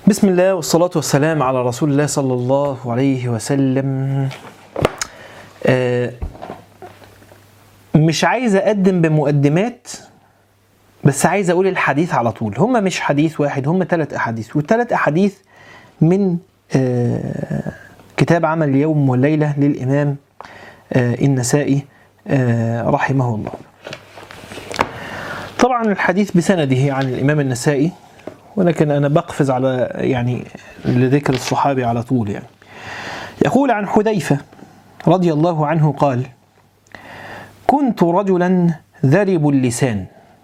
بسم الله والصلاة والسلام على رسول الله صلى الله عليه وسلم آه، مش عايز أقدم بمقدمات بس عايز أقول الحديث على طول هم مش حديث واحد هم ثلاث أحاديث والثلاث أحاديث من آه، كتاب عمل اليوم والليلة للإمام آه، النسائي آه، رحمه الله طبعا الحديث بسنده عن الإمام النسائي ولكن أنا بقفز على يعني لذكر الصحابي على طول يعني يقول عن حذيفة رضي الله عنه قال كنت رجلا ذرب اللسان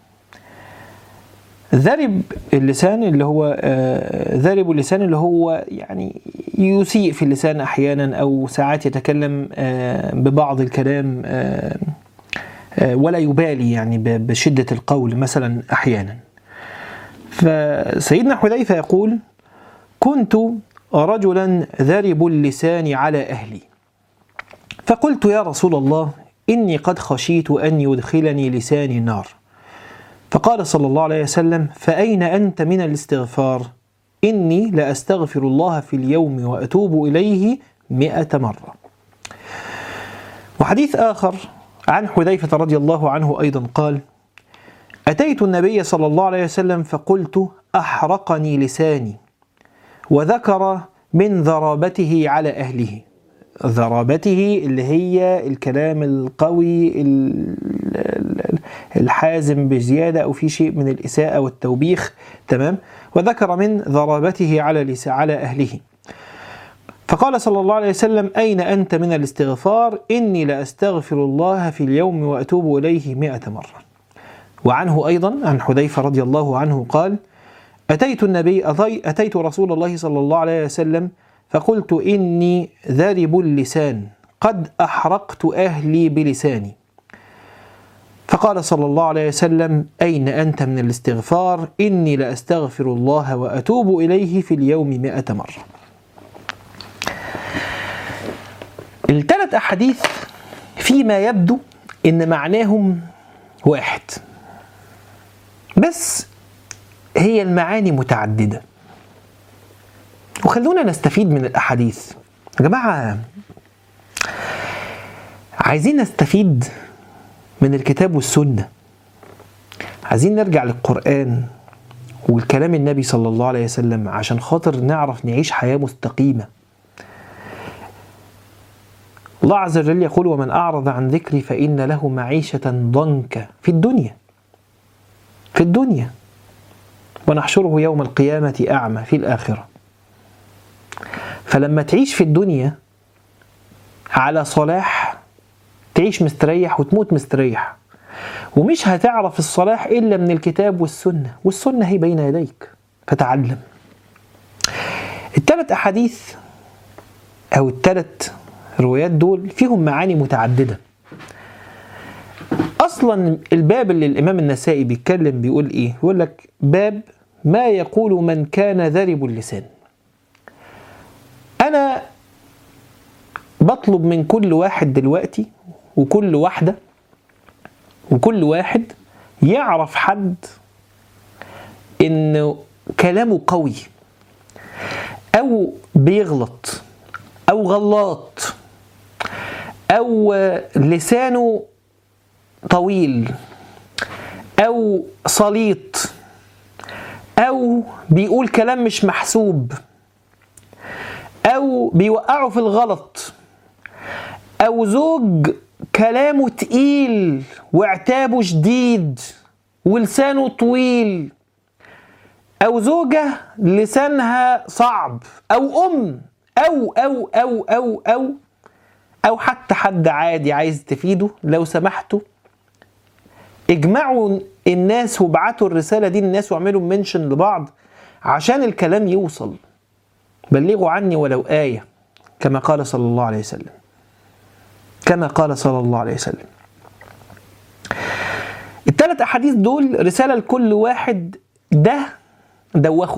ذرب اللسان اللي هو آه، ذرب اللسان اللي هو يعني يسيء في اللسان احيانا او ساعات يتكلم آه، ببعض الكلام آه، آه، ولا يبالي يعني ب- بشده القول مثلا احيانا فسيدنا حذيفه يقول كنت رجلا ذرب اللسان على اهلي فقلت يا رسول الله اني قد خشيت ان يدخلني لساني النار فقال صلى الله عليه وسلم فأين أنت من الاستغفار إني لأستغفر الله في اليوم وأتوب إليه مئة مرة وحديث آخر عن حذيفة رضي الله عنه أيضا قال أتيت النبي صلى الله عليه وسلم فقلت أحرقني لساني وذكر من ذرابته على أهله ذرابته اللي هي الكلام القوي ال- ال- الحازم بزيادة أو في شيء من الإساءة والتوبيخ تمام وذكر من ذرابته على لس- على أهله فقال صلى الله عليه وسلم أين أنت من الاستغفار إني لأستغفر الله في اليوم وأتوب إليه مئة مرة وعنه أيضا عن حذيفة رضي الله عنه قال أتيت النبي أتي- أتيت رسول الله صلى الله عليه وسلم فقلت إني ذرب اللسان قد أحرقت أهلي بلساني فقال صلى الله عليه وسلم أين أنت من الاستغفار إني لأستغفر الله وأتوب إليه في اليوم مئة مرة الثلاث أحاديث فيما يبدو إن معناهم واحد بس هي المعاني متعدده وخلونا نستفيد من الاحاديث يا جماعه عايزين نستفيد من الكتاب والسنه عايزين نرجع للقران والكلام النبي صلى الله عليه وسلم عشان خاطر نعرف نعيش حياه مستقيمه الله عز وجل يقول ومن اعرض عن ذكري فان له معيشه ضنكا في الدنيا في الدنيا ونحشره يوم القيامه اعمى في الاخره فلما تعيش في الدنيا على صلاح تعيش مستريح وتموت مستريح ومش هتعرف الصلاح إلا من الكتاب والسنة والسنة هي بين يديك فتعلم الثلاث أحاديث أو الثلاث روايات دول فيهم معاني متعددة أصلا الباب اللي الإمام النسائي بيتكلم بيقول إيه يقول لك باب ما يقول من كان ذرب اللسان أنا بطلب من كل واحد دلوقتي وكل واحدة وكل واحد يعرف حد إنه كلامه قوي أو بيغلط أو غلاط أو لسانه طويل أو صليط أو بيقول كلام مش محسوب او بيوقعوا في الغلط او زوج كلامه تقيل وعتابه شديد ولسانه طويل او زوجة لسانها صعب او ام او او او او او او حتى حد عادي عايز تفيده لو سمحتوا اجمعوا الناس وابعتوا الرسالة دي للناس واعملوا منشن لبعض عشان الكلام يوصل بلغوا عني ولو آية كما قال صلى الله عليه وسلم كما قال صلى الله عليه وسلم الثلاث أحاديث دول رسالة لكل واحد ده دوخه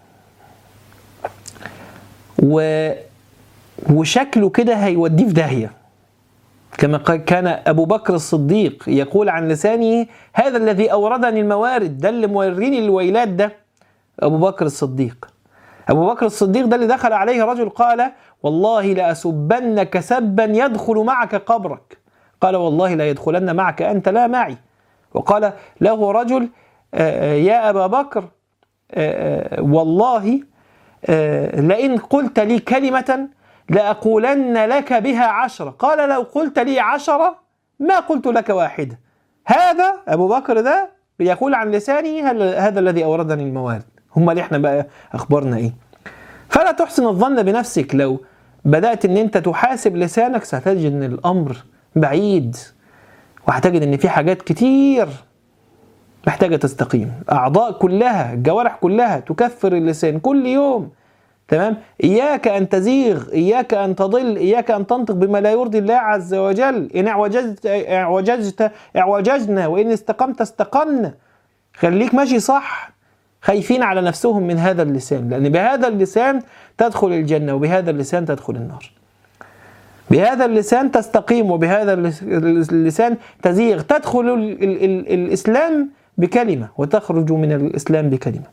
و وشكله كده هيوديه في داهية كما قال- كان أبو بكر الصديق يقول عن لسانه هذا الذي أوردني الموارد ده اللي موريني الويلات ده أبو بكر الصديق أبو بكر الصديق ده اللي دخل عليه رجل قال والله لأسبنك سبا يدخل معك قبرك قال والله لا يدخلن معك أنت لا معي وقال له رجل آه، آه، يا أبا بكر آه، والله لئن قلت لي كلمة لأقولن لك بها عشرة قال لو قلت لي عشرة ما قلت لك واحدة هذا أبو بكر ده يقول عن لساني هذا الذي أوردني الموارد هم اللي احنا بقى أخبارنا إيه فلا تحسن الظن بنفسك لو بدأت إن أنت تحاسب لسانك ستجد إن الأمر بعيد وهتجد إن في حاجات كتير محتاجة تستقيم أعضاء كلها الجوارح كلها تكفر اللسان كل يوم تمام إياك أن تزيغ إياك أن تضل إياك أن تنطق بما لا يرضي الله عز وجل إن اعوججت اعوججت اعوججنا وإن استقمت استقمنا خليك ماشي صح خايفين على نفسهم من هذا اللسان لأن بهذا اللسان تدخل الجنة وبهذا اللسان تدخل النار بهذا اللسان تستقيم وبهذا اللسان تزيغ تدخل ال ال ال الإسلام بكلمة وتخرج من الإسلام بكلمة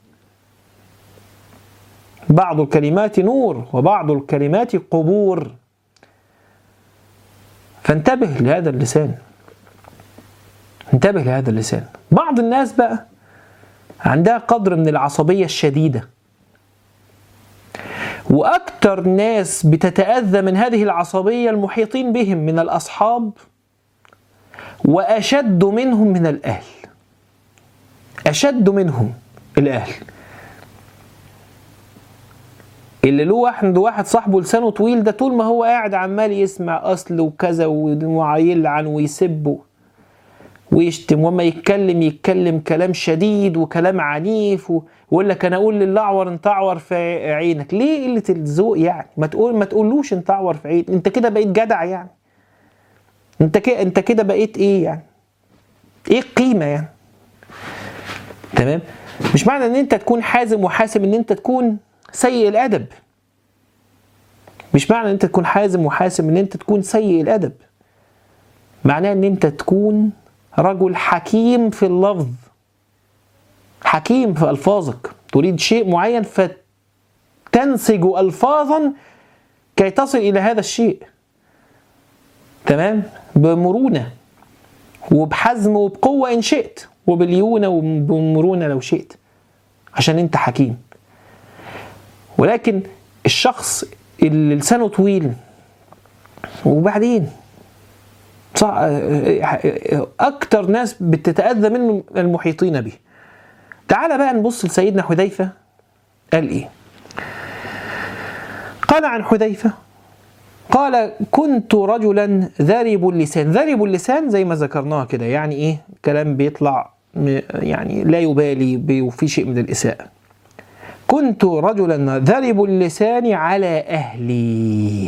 بعض الكلمات نور وبعض الكلمات قبور فانتبه لهذا اللسان انتبه لهذا اللسان بعض الناس بقى عندها قدر من العصبية الشديدة وأكثر ناس بتتأذى من هذه العصبية المحيطين بهم من الأصحاب وأشد منهم من الأهل أشد منهم الأهل اللي له واحد واحد صاحبه لسانه طويل ده طول ما هو قاعد عمال يسمع اصل وكذا ويلعن ويسب ويشتم وما يتكلم يتكلم كلام شديد وكلام عنيف ويقول لك انا اقول للاعور انت اعور في عينك ليه قله الذوق يعني ما تقول ما تقولوش انت اعور في عينك انت كده بقيت جدع يعني انت كده انت كده بقيت ايه يعني ايه القيمه يعني تمام مش معنى ان انت تكون حازم وحاسم ان انت تكون سيء الادب مش معنى ان انت تكون حازم وحاسم ان انت تكون سيء الادب معناه ان انت تكون رجل حكيم في اللفظ حكيم في الفاظك تريد شيء معين فتنسج الفاظا كي تصل الى هذا الشيء تمام بمرونه وبحزم وبقوه ان شئت وبليونه وبمرونه لو شئت عشان انت حكيم ولكن الشخص اللي لسانه طويل وبعدين اكتر ناس بتتاذى منه المحيطين به تعال بقى نبص لسيدنا حذيفه قال ايه قال عن حذيفه قال كنت رجلا ذرب اللسان ذرب اللسان زي ما ذكرناها كده يعني ايه كلام بيطلع يعني لا يبالي وفي شيء من الاساءه كنت رجلا ذرب اللسان على أهلي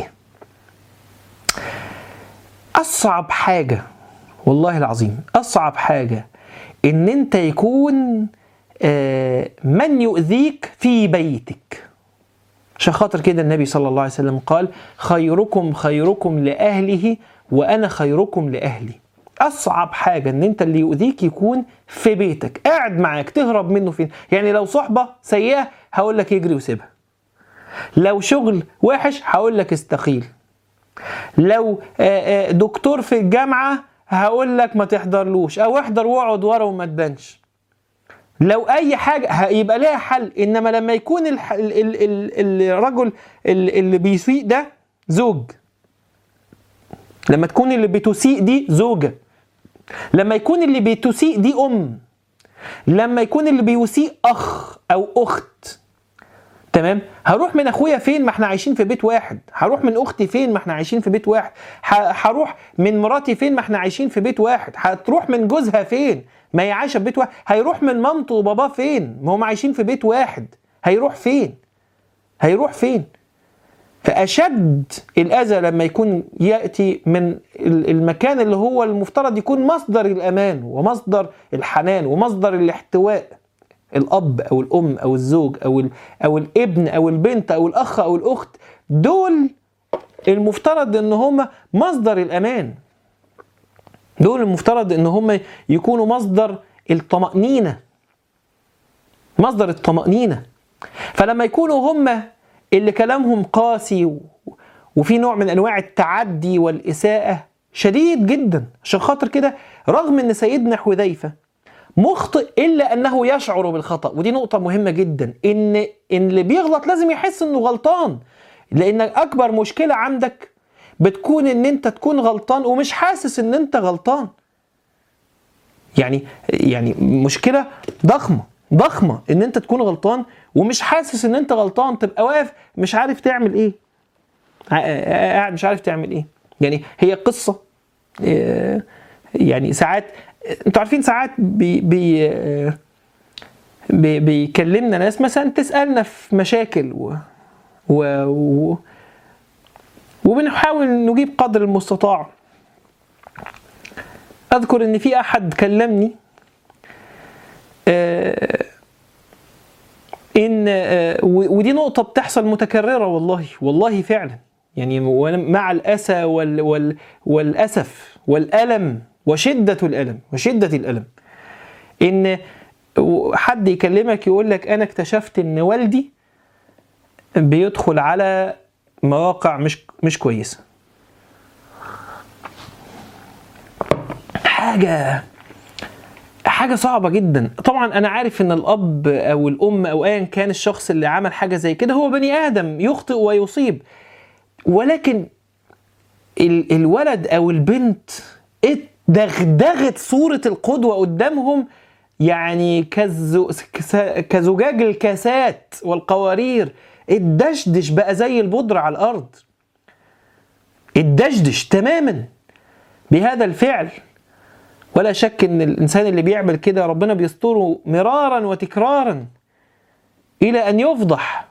أصعب حاجة والله العظيم أصعب حاجة إن أنت يكون آه، من يؤذيك في بيتك عشان خاطر كده النبي صلى الله عليه وسلم قال خيركم خيركم لأهله وأنا خيركم لأهلي اصعب حاجه ان انت اللي يؤذيك يكون في بيتك قاعد معاك تهرب منه فين يعني لو صحبه سيئه هقول لك اجري وسيبها لو شغل وحش هقول لك استقيل لو دكتور في الجامعه هقول لك ما تحضرلوش او احضر واقعد ورا وما تبانش لو اي حاجه يبقى ليها حل انما لما يكون الرجل اللي بيسيء ده زوج لما تكون اللي بتسيء دي زوجه لما يكون اللي بتسيء دي ام لما يكون اللي بيسيء اخ او اخت تمام هروح من اخويا فين ما احنا عايشين في بيت واحد هروح من اختي فين ما احنا عايشين في بيت واحد هروح من مراتي فين ما احنا عايشين في بيت واحد هتروح من جوزها فين ما هي عايشه في بيت واحد هيروح من مامته وباباه فين ما هم عايشين في بيت واحد هيروح فين هيروح فين فأشد الأذى لما يكون يأتي من المكان اللي هو المفترض يكون مصدر الأمان ومصدر الحنان ومصدر الاحتواء الأب أو الأم أو الزوج أو أو الابن أو البنت أو الأخ أو الأخت دول المفترض إن هم مصدر الأمان دول المفترض إن هم يكونوا مصدر الطمأنينة مصدر الطمأنينة فلما يكونوا هم اللي كلامهم قاسي و- وفي نوع من انواع التعدي والاساءه شديد جدا عشان خاطر كده رغم ان سيدنا حذيفه مخطئ الا انه يشعر بالخطا ودي نقطه مهمه جدا ان ان اللي بيغلط لازم يحس انه غلطان لان اكبر مشكله عندك بتكون ان انت تكون غلطان ومش حاسس ان انت غلطان يعني يعني مشكله ضخمه ضخمه ان انت تكون غلطان ومش حاسس ان انت غلطان تبقى واقف مش عارف تعمل ايه ع- قاعد مش عارف تعمل ايه يعني هي قصه آه، يعني ساعات انتوا عارفين ساعات بي بي آه، بي بيكلمنا ناس مثلا تسالنا في مشاكل و و, و وبنحاول نجيب قدر المستطاع اذكر ان في احد كلمني آه، ان آه، و- ودي نقطه بتحصل متكرره والله والله فعلا يعني وأنا مع الاسى وال وال والاسف والالم وشده الالم وشده الالم ان حد يكلمك يقول لك انا اكتشفت ان والدي بيدخل على مواقع مش مش كويسه حاجه حاجه صعبه جدا طبعا انا عارف ان الاب او الام او ايا كان الشخص اللي عمل حاجه زي كده هو بني ادم يخطئ ويصيب ولكن ال- الولد او البنت اتدغدغت صوره القدوه قدامهم يعني كزو كس- كزجاج الكاسات والقوارير الدشدش بقى زي البودرة على الارض الدشدش تماما بهذا الفعل ولا شك ان الانسان اللي بيعمل كده ربنا بيستره مرارا وتكرارا الى ان يفضح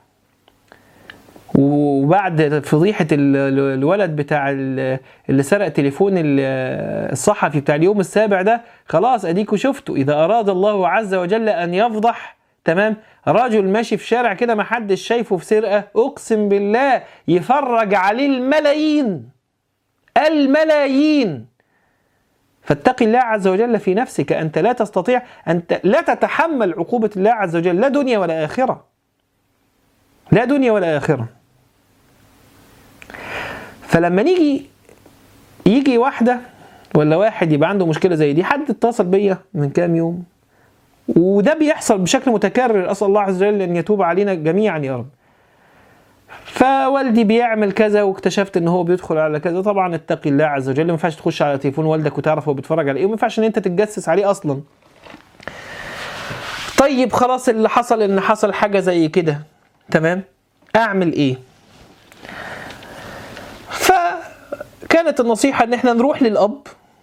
وبعد فضيحة ال- ال- الولد بتاع ال- اللي سرق تليفون ال- الصحفي بتاع اليوم السابع ده خلاص اديكوا شفتوا اذا اراد الله عز وجل ان يفضح تمام رجل ماشي في شارع كده ما حدش شايفه في سرقة اقسم بالله يفرج عليه الملايين الملايين فاتق الله عز وجل في نفسك انت لا تستطيع انت لا تتحمل عقوبة الله عز وجل لا دنيا ولا آخرة لا دنيا ولا آخرة فلما نيجي يجي واحدة ولا واحد يبقى عنده مشكلة زي دي حد اتصل بيا من كام يوم وده بيحصل بشكل متكرر أسأل الله عز وجل أن يتوب علينا جميعا يا رب فوالدي بيعمل كذا واكتشفت ان هو بيدخل على كذا طبعا اتقي الله عز وجل ما ينفعش تخش على تليفون والدك وتعرف هو بيتفرج على ايه وما ينفعش ان انت تتجسس عليه اصلا طيب خلاص اللي حصل ان حصل حاجه زي كده تمام اعمل ايه فكانت النصيحه ان احنا نروح للاب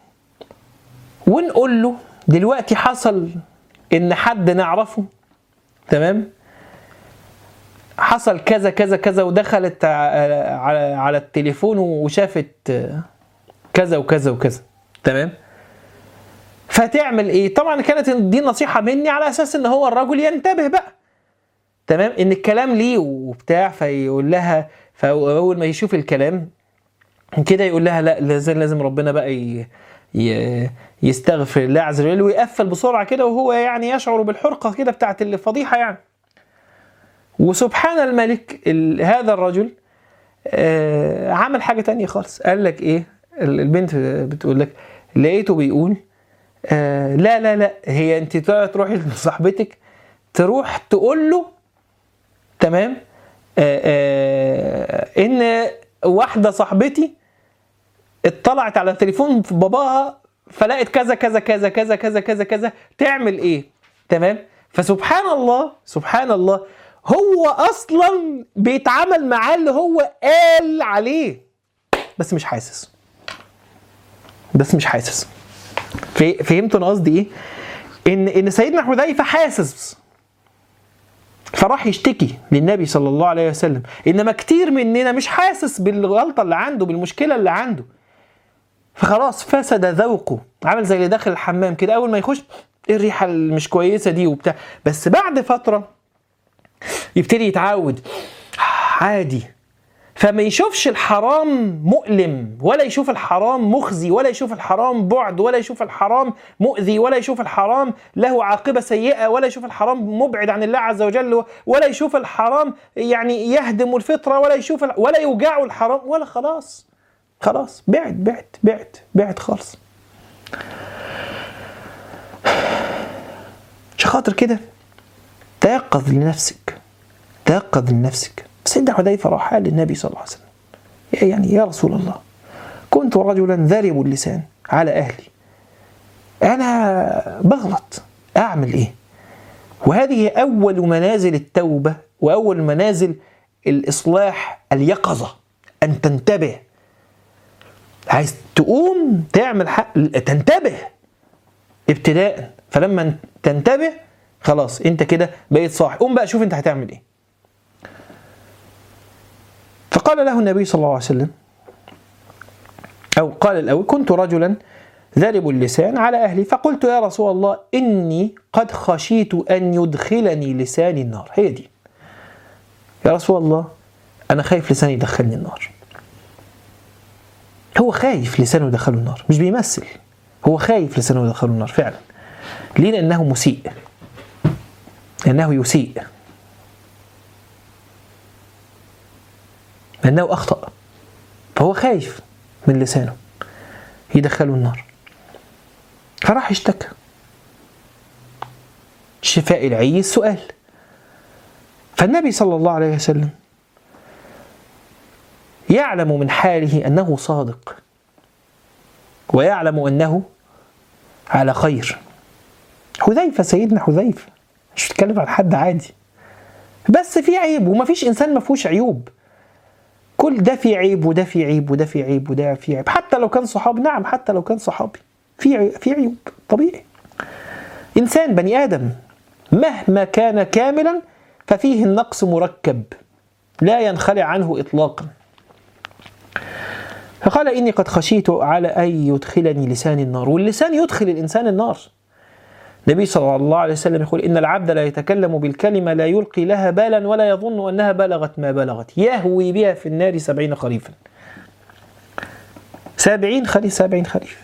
ونقول له دلوقتي حصل ان حد نعرفه تمام حصل كذا كذا كذا ودخلت ع- على على التليفون وشافت كذا وكذا وكذا تمام فتعمل ايه طبعا كانت دي نصيحه مني على اساس ان هو الرجل ينتبه بقى تمام ان الكلام ليه وبتاع فيقول لها فاول ما يشوف الكلام كده يقول لها لا لازم لازم ربنا بقى ي... ي... يستغفر الله عز وجل ويقفل بسرعه كده وهو يعني يشعر بالحرقه كده بتاعت الفضيحه يعني وسبحان الملك ال... هذا الرجل آه عمل حاجه تانية خالص قال لك ايه ال- البنت بتقول لك لقيته بيقول آه لا لا لا هي انت تروحي لصاحبتك تروح تقول له تمام آه آه ان واحده صاحبتي اطلعت على تليفون في باباها فلقت كذا كذا كذا كذا كذا كذا كذا تعمل ايه تمام فسبحان الله سبحان الله هو اصلا بيتعامل معاه اللي هو قال عليه بس مش حاسس بس مش حاسس في- فهمتوا انا قصدي ايه ان ان سيدنا حذيفه حاسس فراح يشتكي للنبي صلى الله عليه وسلم انما كتير مننا مش حاسس بالغلطه اللي عنده بالمشكله اللي عنده فخلاص فسد ذوقه عامل زي اللي داخل الحمام كده اول ما يخش ايه الريحه اللي مش كويسه دي وبتاع بس بعد فتره يبتدي يتعود عادي فما يشوفش الحرام مؤلم ولا يشوف الحرام مخزي ولا يشوف الحرام بعد ولا يشوف الحرام مؤذي ولا يشوف الحرام له عاقبة سيئة ولا يشوف الحرام مبعد عن الله عز وجل ولا يشوف الحرام يعني يهدم الفطرة ولا يشوف ولا يوجعه الحرام ولا خلاص خلاص بعد بعد بعد بعد خالص عشان خاطر كده تيقظ لنفسك تيقظ لنفسك سيدنا حذيفة راح قال للنبي صلى الله عليه وسلم يعني يا رسول الله كنت رجلا ذرب اللسان على أهلي أنا بغلط أعمل إيه وهذه أول منازل التوبة وأول منازل الإصلاح اليقظة أن تنتبه عايز تقوم تعمل حق تنتبه ابتداء فلما تنتبه خلاص انت كده بقيت صاحي قوم بقى شوف انت هتعمل ايه فقال له النبي صلى الله عليه وسلم أو قال الأول كنت رجلا ذرب اللسان على أهلي فقلت يا رسول الله إني قد خشيت أن يدخلني لساني النار هي دي يا رسول الله أنا خايف لساني يدخلني النار هو خايف لسانه يدخله النار مش بيمثل هو خايف لسانه يدخله النار فعلا ليه لأنه مسيء لأنه يسيء لأنه أخطأ فهو خايف من لسانه يدخله النار فراح اشتكى شفاء العي السؤال فالنبي صلى الله عليه وسلم يعلم من حاله أنه صادق ويعلم أنه على خير حذيفة سيدنا حذيفة مش بتكلم عن حد عادي بس في عيب وما فيش إنسان ما فيهوش عيوب كل ده في عيب وده في عيب وده في عيب وده في عيب حتى لو كان صحابي نعم حتى لو كان صحابي في في عيوب طبيعي انسان بني ادم مهما كان كاملا ففيه النقص مركب لا ينخلع عنه اطلاقا فقال اني قد خشيت على ان يدخلني لسان النار واللسان يدخل الانسان النار النبي صلى الله عليه وسلم يقول إن العبد لا يتكلم بالكلمة لا يلقي لها بالا ولا يظن أنها بلغت ما بلغت يهوي بها في النار سبعين خريفا سبعين خريف سبعين خريف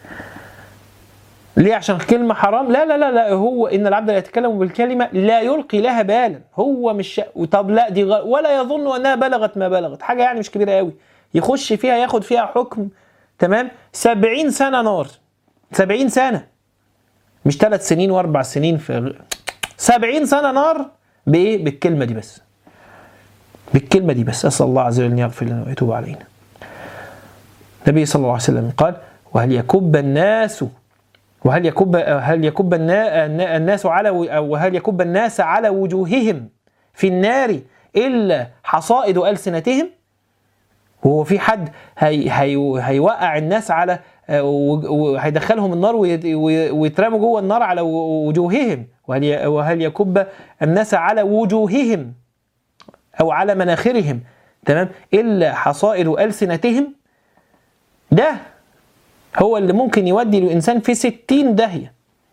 ليه عشان كلمة حرام لا لا لا لا هو إن العبد لا يتكلم بالكلمة لا يلقي لها بالا هو مش طب لا دي غ... ولا يظن أنها بلغت ما بلغت حاجة يعني مش كبيرة قوي يخش فيها ياخد فيها حكم تمام سبعين سنة نار سبعين سنة مش ثلاث سنين واربع سنين في سبعين سنة نار بإيه؟ بالكلمة دي بس بالكلمة دي بس أسأل الله عز وجل أن يغفر لنا ويتوب علينا النبي صلى الله عليه وسلم قال وهل يكب الناس وهل يكب هل يكب الناس على وهل يكب الناس على وجوههم في النار الا حصائد السنتهم هو في حد هي هي هيوقع الناس على وهيدخلهم النار ويترموا جوه النار على وجوههم وهل وهل يكب الناس على وجوههم او على مناخرهم تمام الا حصائد السنتهم ده هو اللي ممكن يودي الانسان في ستين داهيه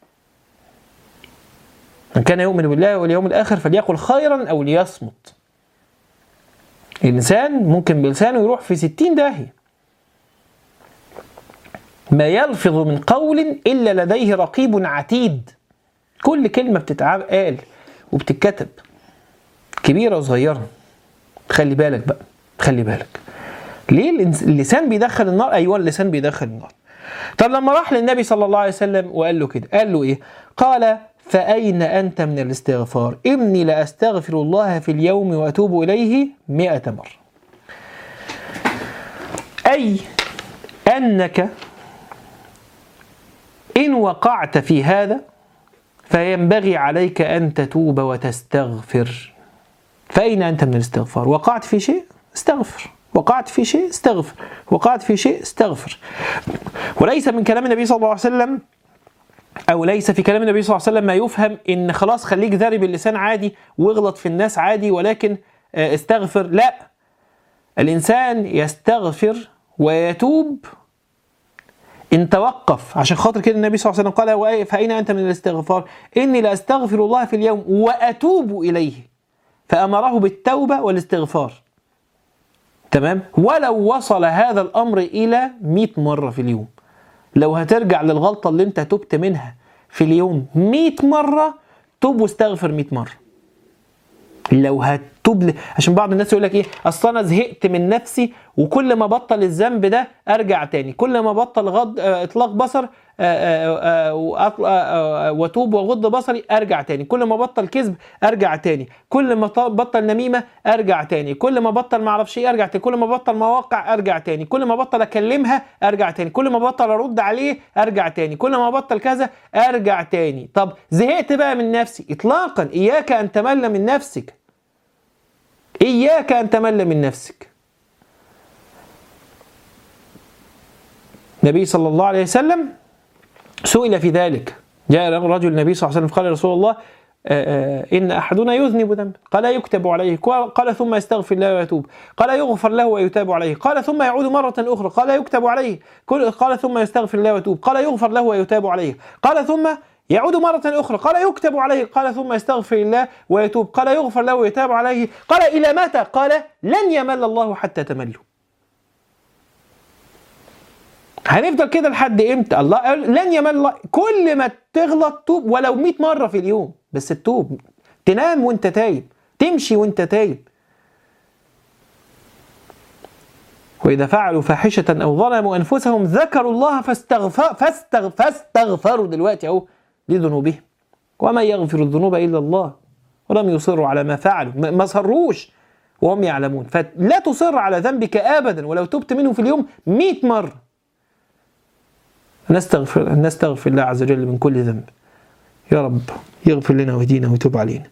من كان يؤمن بالله واليوم الاخر فليقل خيرا او ليصمت الانسان ممكن بلسانه يروح في ستين داهيه ما يلفظ من قول إلا لديه رقيب عتيد كل كلمة بتتقال وبتتكتب كبيرة وصغيرة خلي بالك بقى خلي بالك ليه اللسان بيدخل النار ايوه اللسان بيدخل النار طب لما راح للنبي صلى الله عليه وسلم وقال له كده قال له ايه قال فأين أنت من الاستغفار إني لأستغفر الله في اليوم وأتوب إليه مئة مرة أي أنك إن وقعت في هذا فينبغي عليك أن تتوب وتستغفر فأين أنت من الاستغفار وقعت في شيء استغفر وقعت في شيء استغفر وقعت في شيء استغفر وليس من كلام النبي صلى الله عليه وسلم أو ليس في كلام النبي صلى الله عليه وسلم ما يفهم إن خلاص خليك ذارب اللسان عادي واغلط في الناس عادي ولكن استغفر لا الإنسان يستغفر ويتوب إن توقف عشان خاطر كده النبي صلى الله عليه وسلم قال فأين أنت من الاستغفار إني لأستغفر الله في اليوم وأتوب إليه فأمره بالتوبة والاستغفار تمام ولو وصل هذا الامر الى 100 مره في اليوم لو هترجع للغلطه اللي انت تبت منها في اليوم 100 مره توب واستغفر 100 مره لو هتوب ل... عشان بعض الناس يقول لك ايه اصل انا زهقت من نفسي وكل ما بطل الذنب ده ارجع تاني كل ما بطل غض آه، اطلاق بصر آه، آه، آه، وأطل- آه، آه، واتوب واغض بصري ارجع تاني كل ما بطل كذب ارجع تاني كل ما ط- بطل نميمه ارجع تاني كل ما بطل ما اعرفش ايه ارجع تاني كل ما بطل مواقع ارجع تاني كل ما بطل اكلمها ارجع تاني كل ما بطل ارد عليه ارجع تاني كل ما بطل كذا ارجع تاني طب زهقت بقى من نفسي اطلاقا اياك ان تمل من نفسك اياك ان تمل من نفسك النبي صلى الله عليه وسلم سئل في ذلك جاء رجل النبي صلى الله عليه وسلم قال يا رسول الله آه، آه، إن أحدنا يذنب ذنبا قال يكتب عليه قال ثم يستغفر الله ويتوب قال يغفر له ويتاب عليه قال ثم يعود مرة أخرى قال يكتب عليه كل- قال ثم يستغفر الله ويتوب قال يغفر له ويتاب عليه قال ثم يعود مرة أخرى قال يكتب عليه قال ثم يستغفر الله ويتوب قال يغفر له ويتاب عليه قال إلى متى قال لن يمل الله حتى تملوا هنفضل كده لحد امتى الله قال لن يمل الله كل ما تغلط توب ولو 100 مره في اليوم بس تتوب تنام وانت تايب تمشي وانت تايب وإذا فعلوا فاحشة أو ظلموا أنفسهم ذكروا الله فاستغفر فاستغ فاستغفروا دلوقتي أهو لذنوبهم وما يغفر الذنوب إلا الله ولم يصروا على ما فعلوا ما ما صروش وهم يعلمون فلا تصر على ذنبك أبدا ولو تبت منه في اليوم 100 مرة نستغفر نستغفر الله عز وجل من كل ذنب يا رب يغفر لنا ويهدينا ويتوب علينا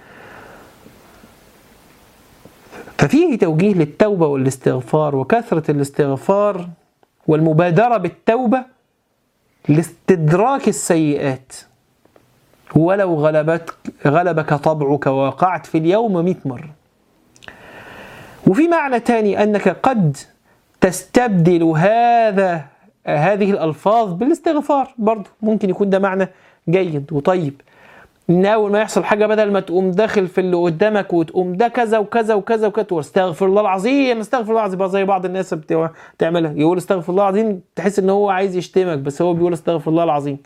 ففيه توجيه للتوبة والاستغفار وكثرة الاستغفار والمبادرة بالتوبة لاستدراك السيئات ولو غلبت غلبك طبعك ووقعت في اليوم 100 مرة وفي معنى تاني أنك قد تستبدل هذا هذه الألفاظ بالاستغفار برضه ممكن يكون ده معنى جيد وطيب ان اول ما يحصل حاجه بدل ما تقوم داخل في اللي قدامك وتقوم ده كذا وكذا وكذا وكذا تقول استغفر الله العظيم استغفر الله العظيم بقى زي بعض الناس بتوع- بتعملها يقول استغفر الله العظيم تحس ان هو عايز يشتمك بس هو بيقول استغفر الله العظيم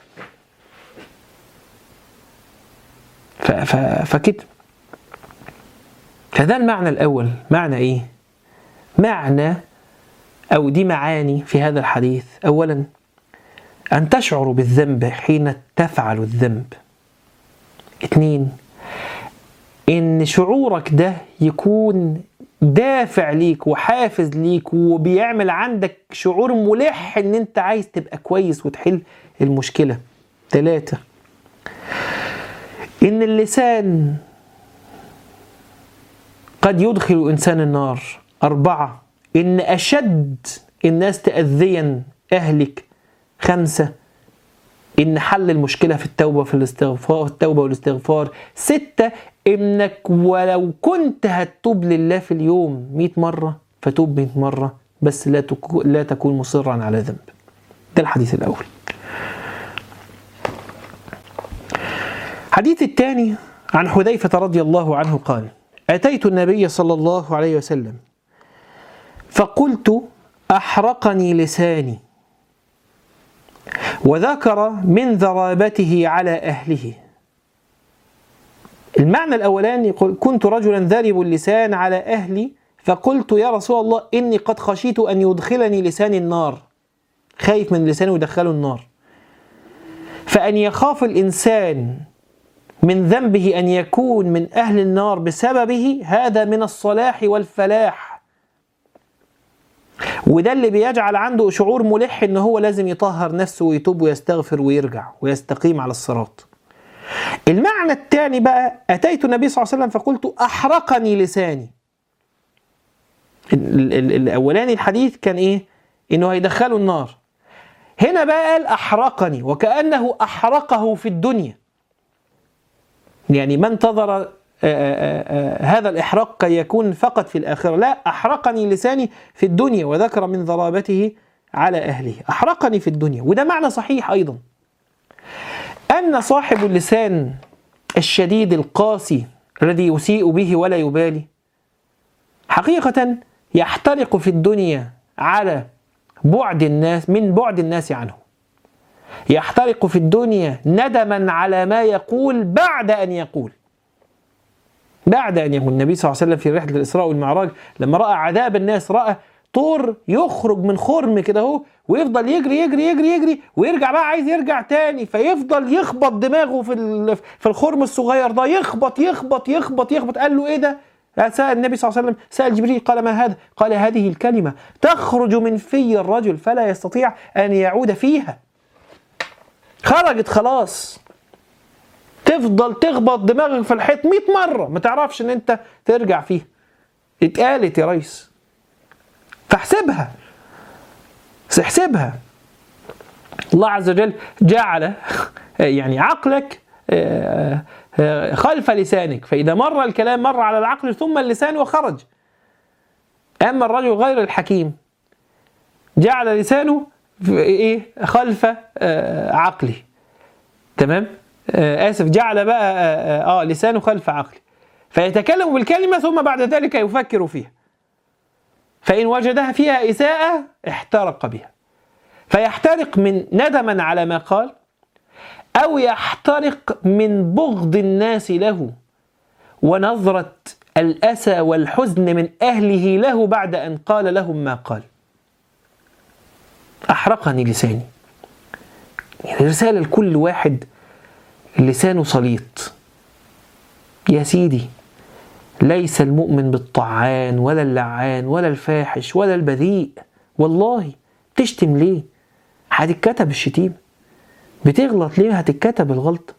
ف ف فكده فده المعنى الاول معنى ايه معنى او دي معاني في هذا الحديث اولا ان تشعر بالذنب حين تفعل الذنب اتنين ان شعورك ده يكون دافع ليك وحافز ليك وبيعمل عندك شعور ملح ان انت عايز تبقى كويس وتحل المشكلة ثلاثة ان اللسان قد يدخل انسان النار اربعة ان اشد الناس تأذيا اهلك خمسة ان حل المشكله في التوبه في الاستغفار التوبه والاستغفار ستة انك ولو كنت هتتوب لله في اليوم 100 مره فتوب 100 مره بس لا تكو لا تكون مصرا على ذنب ده الحديث الاول الحديث الثاني عن حذيفه رضي الله عنه قال اتيت النبي صلى الله عليه وسلم فقلت احرقني لساني وذكر من ذرابته على أهله المعنى الأولاني يقول كنت رجلا ذارب اللسان على أهلي فقلت يا رسول الله إني قد خشيت أن يدخلني لساني النار خايف من لسانه يدخله النار فأن يخاف الإنسان من ذنبه أن يكون من أهل النار بسببه هذا من الصلاح والفلاح وده اللي بيجعل عنده شعور ملح ان هو لازم يطهر نفسه ويتوب ويستغفر ويرجع ويستقيم على الصراط المعنى الثاني بقى اتيت النبي صلى الله عليه وسلم فقلت احرقني لساني ال- ال- الاولاني الحديث كان ايه انه هيدخله النار هنا بقى قال احرقني وكانه احرقه في الدنيا يعني ما انتظر آه، آه، آه، هذا الإحراق قد يكون فقط في الآخرة لا أحرقني لساني في الدنيا وذكر من ضرابته على أهله أحرقني في الدنيا وده معنى صحيح أيضا أن صاحب اللسان الشديد القاسي الذي يسيء به ولا يبالي حقيقة يحترق في الدنيا على بعد الناس من بعد الناس عنه يحترق في الدنيا ندما على ما يقول بعد ان يقول بعد ان يقول النبي صلى الله عليه وسلم في رحله الاسراء والمعراج لما راى عذاب الناس راى طور يخرج من خرم كده اهو ويفضل يجري يجري يجري يجري ويرجع بقى عايز يرجع تاني فيفضل يخبط دماغه في ال- في الخرم الصغير ده يخبط يخبط يخبط يخبط قال له ايه ده؟ سأل النبي صلى الله عليه وسلم سأل جبريل قال ما هذا؟ قال هذه الكلمة تخرج من في الرجل فلا يستطيع أن يعود فيها خرجت خلاص تفضل تخبط دماغك في الحيط 100 مرة ما تعرفش ان انت ترجع فيها اتقالت يا ريس فاحسبها احسبها الله عز وجل جعل يعني عقلك آه، آه، خلف لسانك فإذا مر الكلام مر على العقل ثم اللسان وخرج أما الرجل غير الحكيم جعل لسانه في إيه خلف آه، عقله تمام آه، آسف جعل بقى آه, آه, آه لسانه خلف عقله فيتكلم بالكلمة ثم بعد ذلك يفكر فيها فإن وجدها فيها إساءة احترق بها فيحترق من ندما على ما قال أو يحترق من بغض الناس له ونظرة الأسى والحزن من أهله له بعد أن قال لهم ما قال أحرقني لساني يعني رسالة لكل واحد لسانه سليط يا سيدي ليس المؤمن بالطعان ولا اللعان ولا الفاحش ولا البذيء والله تشتم ليه هتتكتب الشتيمة بتغلط ليه هتتكتب الغلطة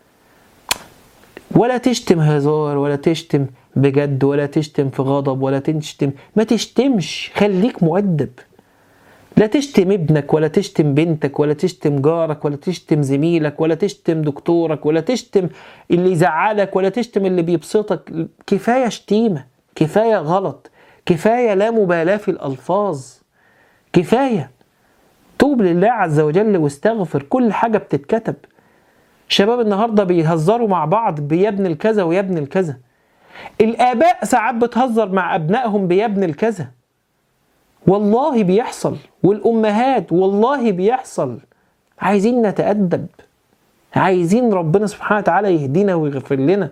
ولا تشتم هزار ولا تشتم بجد ولا تشتم في غضب ولا تشتم ما تشتمش خليك مؤدب لا تشتم ابنك ولا تشتم بنتك ولا تشتم جارك ولا تشتم زميلك ولا تشتم دكتورك ولا تشتم اللي يزعلك ولا تشتم اللي بيبسطك كفاية شتيمة كفاية غلط كفاية لا مبالاة في الألفاظ كفاية توب لله عز وجل واستغفر كل حاجة بتتكتب شباب النهاردة بيهزروا مع بعض بيبني الكذا ويبني الكذا الآباء ساعات بتهزر مع أبنائهم بيبني الكذا والله بيحصل والأمهات والله بيحصل عايزين نتأدب عايزين ربنا سبحانه وتعالى يهدينا ويغفر لنا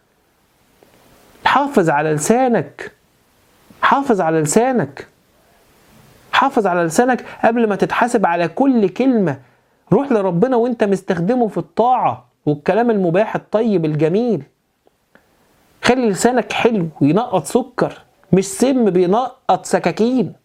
حافظ على لسانك حافظ على لسانك حافظ على لسانك قبل ما تتحاسب على كل كلمة روح لربنا وانت مستخدمه في الطاعة والكلام المباح الطيب الجميل خلي لسانك حلو ينقط سكر مش سم بينقط سكاكين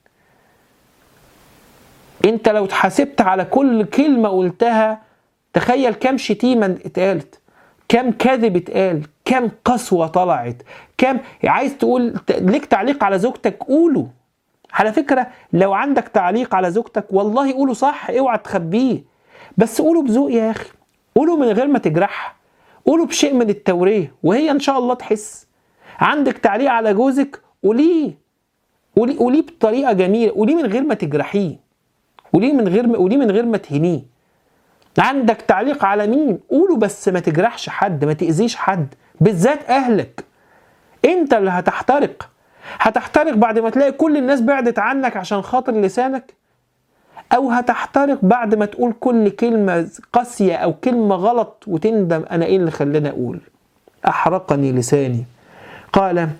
انت لو اتحاسبت على كل كلمة قلتها تخيل كم شتيمة اتقالت كم كذب اتقال كم قسوة طلعت كم عايز تقول ليك تعليق على زوجتك قوله على فكرة لو عندك تعليق على زوجتك والله قوله صح اوعى تخبيه بس قوله بذوق يا اخي قوله من غير ما تجرحها قوله بشيء من التورية وهي ان شاء الله تحس عندك تعليق على جوزك قوليه قوليه قوليه بطريقة جميلة قوليه من غير ما تجرحيه قوليه من غير قوليه من غير ما تهنيه عندك تعليق على مين قوله بس ما تجرحش حد ما تأذيش حد بالذات اهلك انت اللي هتحترق هتحترق بعد ما تلاقي كل الناس بعدت عنك عشان خاطر لسانك او هتحترق بعد ما تقول كل كلمة قاسية او كلمة غلط وتندم انا ايه اللي خلاني اقول احرقني لساني قال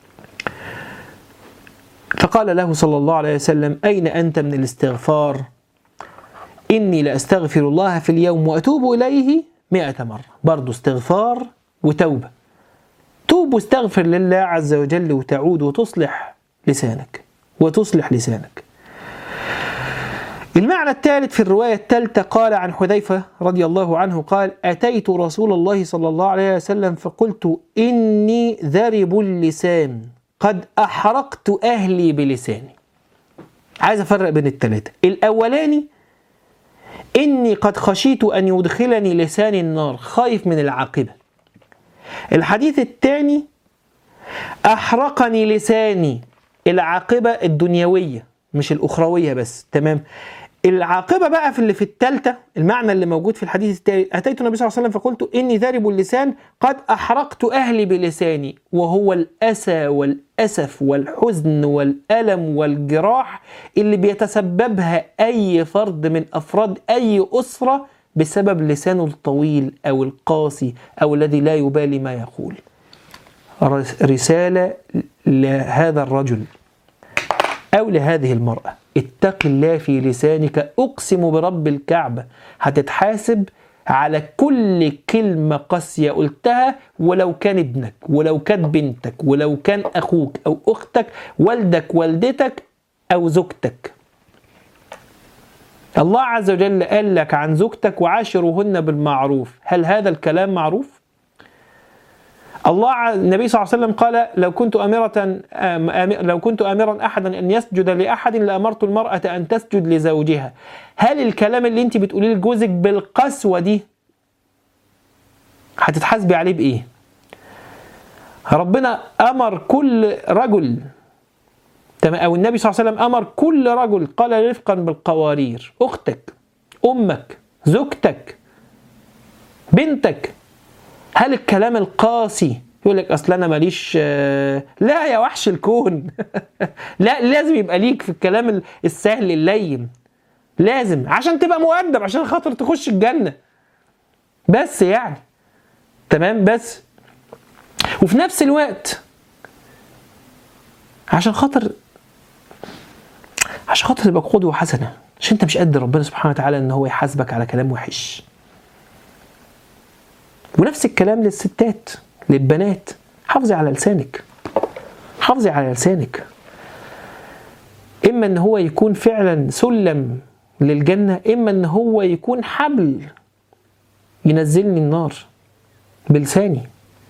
فقال له صلى الله عليه وسلم اين انت من الاستغفار إني لأستغفر الله في اليوم وأتوب إليه مئة مرة برضو استغفار وتوبة توب واستغفر لله عز وجل وتعود وتصلح لسانك وتصلح لسانك المعنى الثالث في الرواية الثالثة قال عن حذيفة رضي الله عنه قال أتيت رسول الله صلى الله عليه وسلم فقلت إني ذرب اللسان قد أحرقت أهلي بلساني عايز أفرق بين الثلاثة الأولاني إني قد خشيت أن يدخلني لساني النار خايف من العاقبة الحديث الثاني أحرقني لساني العاقبة الدنيوية مش الأخروية بس تمام العاقبة بقى في اللي في التالتة المعنى اللي موجود في الحديث التالي أتيت النبي صلى الله عليه وسلم فقلت إني ذارب اللسان قد أحرقت أهلي بلساني وهو الأسى والأسف والحزن والألم والجراح اللي بيتسببها أي فرد من أفراد أي أسرة بسبب لسانه الطويل أو القاسي أو الذي لا يبالي ما يقول رسالة لهذا الرجل أو لهذه المرأة اتق الله في لسانك أقسم برب الكعبة هتتحاسب على كل كلمة قاسية قلتها ولو كان ابنك ولو كانت بنتك ولو كان أخوك أو أختك والدك والدتك أو زوجتك الله عز وجل قال لك عن زوجتك وعاشرهن بالمعروف هل هذا الكلام معروف؟ الله النبي صلى الله عليه وسلم قال لو كنت أمرة لو كنت أمرا أحدا أن يسجد لأحد لأمرت المرأة أن تسجد لزوجها هل الكلام اللي أنت بتقوليه لجوزك بالقسوة دي هتتحاسبي عليه بإيه؟ ربنا أمر كل رجل أو النبي صلى الله عليه وسلم أمر كل رجل قال رفقا بالقوارير أختك أمك زوجتك بنتك هل الكلام القاسي يقول لك اصل انا ماليش لا يا وحش الكون لا لازم يبقى ليك في الكلام السهل اللين لازم عشان تبقى مؤدب عشان خاطر تخش الجنه بس يعني تمام بس وفي نفس الوقت عشان خاطر عشان خاطر تبقى قدوه حسنه عشان انت مش قد ربنا سبحانه وتعالى ان هو يحاسبك على كلام وحش ونفس الكلام للستات للبنات حافظي على لسانك حافظي على لسانك اما ان هو يكون فعلا سلم للجنه اما ان هو يكون حبل ينزلني النار بلساني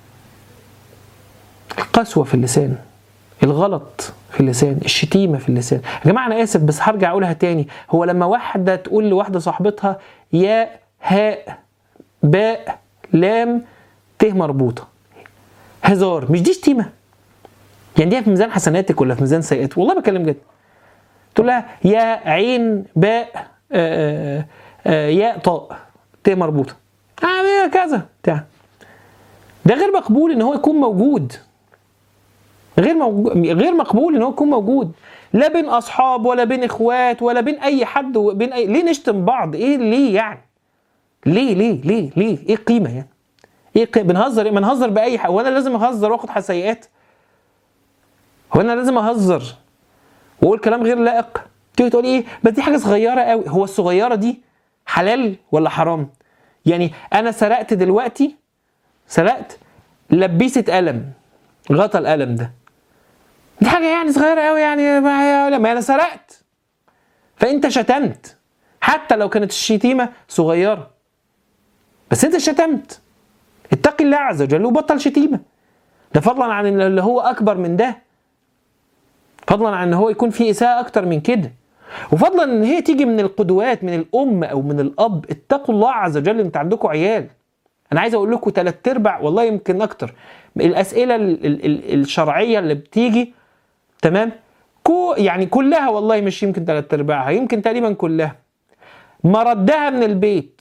القسوه في اللسان الغلط في اللسان الشتيمه في اللسان يا جماعه انا اسف بس هرجع اقولها تاني هو لما واحده تقول لواحده صاحبتها يا هاء باء لام ت مربوطه هزار مش دي شتيمه يعني دي في ميزان حسناتك ولا في ميزان سيئاتك والله بكلم جد تقول لها يا عين باء آآ آآ ياء طاء ت مربوطه آه كذا بتاع ده غير مقبول ان هو يكون موجود غير موجود غير مقبول ان هو يكون موجود لا بين اصحاب ولا بين اخوات ولا بين اي حد وبين اي ليه نشتم بعض ايه ليه يعني ليه ليه ليه ليه ايه القيمه يعني ايه قيمة؟ بنهزر ايه ما نهزر باي حاجه وانا لازم اهزر واخد حسيات هو انا لازم اهزر واقول كلام غير لائق تيجي تقول ايه بس دي حاجه صغيره قوي هو الصغيره دي حلال ولا حرام يعني انا سرقت دلوقتي سرقت لبيسه قلم غطى القلم ده دي حاجه يعني صغيره قوي يعني ما, ما انا سرقت فانت شتمت حتى لو كانت الشتيمه صغيره بس انت شتمت اتقي الله عز وجل وبطل شتيمه ده فضلا عن اللي هو اكبر من ده فضلا عن ان هو يكون في اساءه اكتر من كده وفضلا ان هي تيجي من القدوات من الام او من الاب اتقوا الله عز وجل انت عندكم عيال انا عايز اقول لكم ثلاث ارباع والله يمكن اكتر الاسئله ال ال ال الشرعيه اللي بتيجي تمام كو يعني كلها والله مش يمكن ثلاث ارباعها يمكن تقريبا كلها مردها من البيت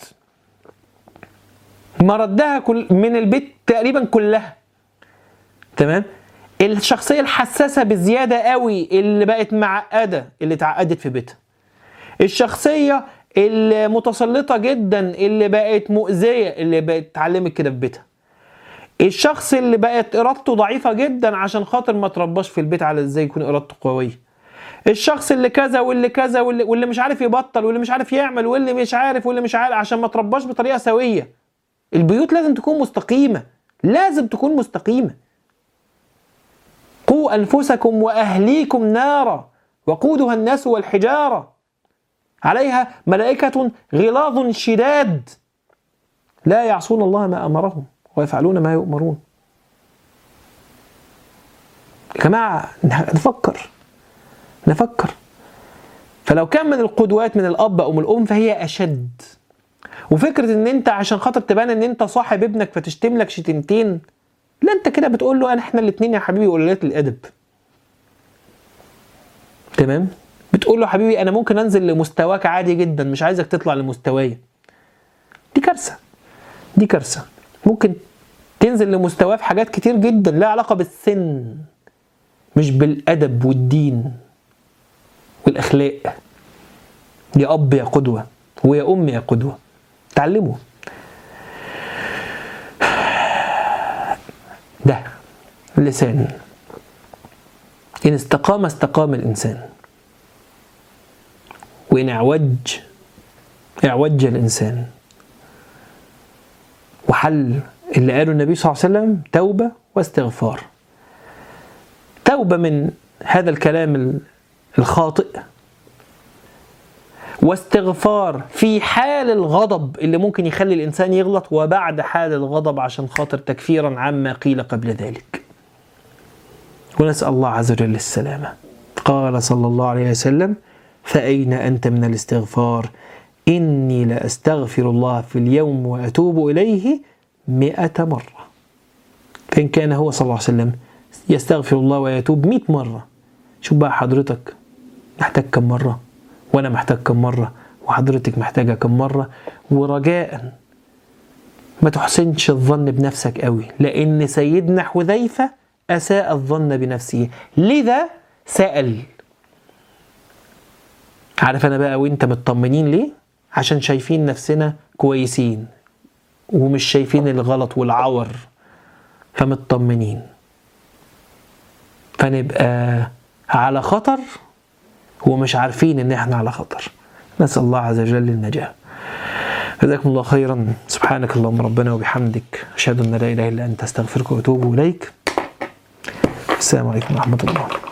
مردها كل من البيت تقريبا كلها تمام الشخصيه الحساسه بزياده قوي اللي بقت معقده اللي اتعقدت في بيتها الشخصيه المتسلطه جدا اللي بقت مؤذيه اللي بقت اتعلمت كده في بيتها الشخص اللي بقت ارادته ضعيفه جدا عشان خاطر ما ترباش في البيت على ازاي يكون ارادته قويه الشخص اللي كذا واللي كذا واللي, واللي مش عارف يبطل واللي مش عارف يعمل واللي مش عارف واللي مش عارف عشان ما ترباش بطريقه سويه البيوت لازم تكون مستقيمه لازم تكون مستقيمه قوا انفسكم واهليكم نارا وقودها الناس والحجاره عليها ملائكه غلاظ شداد لا يعصون الله ما امرهم ويفعلون ما يؤمرون يا جماعه نفكر نفكر فلو كان من القدوات من الاب او من الام فهي اشد وفكره ان انت عشان خاطر تبان ان انت صاحب ابنك فتشتم لك شتمتين لا انت كده بتقول له انا احنا الاثنين يا حبيبي قلالات الادب تمام تقول له حبيبي انا ممكن انزل لمستواك عادي جدا مش عايزك تطلع لمستواي دي كارثه دي كارثه ممكن تنزل لمستواه في حاجات كتير جدا لها علاقه بالسن مش بالادب والدين والاخلاق يا اب يا قدوه ويا ام يا قدوه تعلموا ده اللسان إن استقام استقام الإنسان وإن اعوج اعوج الإنسان وحل اللي قاله النبي صلى الله عليه وسلم توبة واستغفار توبة من هذا الكلام الخاطئ واستغفار في حال الغضب اللي ممكن يخلي الإنسان يغلط وبعد حال الغضب عشان خاطر تكفيرا عما قيل قبل ذلك ونسأل الله عز وجل السلامة قال صلى الله عليه وسلم فأين أنت من الاستغفار إني لأستغفر الله في اليوم وأتوب إليه مئة مرة فإن كان هو صلى الله عليه وسلم يستغفر الله ويتوب مئة مرة شوف بقى حضرتك محتاج كم مرة وأنا محتاج كم مرة وحضرتك محتاجة كم مرة ورجاء ما تحسنش الظن بنفسك قوي لأن سيدنا حذيفة أساء الظن بنفسه لذا سأل عارف أنا بقى وأنت مطمنين ليه؟ عشان شايفين نفسنا كويسين ومش شايفين الغلط والعور فمطمنين فنبقى على خطر ومش عارفين ان احنا على خطر نسأل الله عز وجل النجاة جزاكم الله خيرا سبحانك اللهم ربنا وبحمدك أشهد أن لا إله إلا أنت أستغفرك وأتوب إليك السلام عليكم ورحمة الله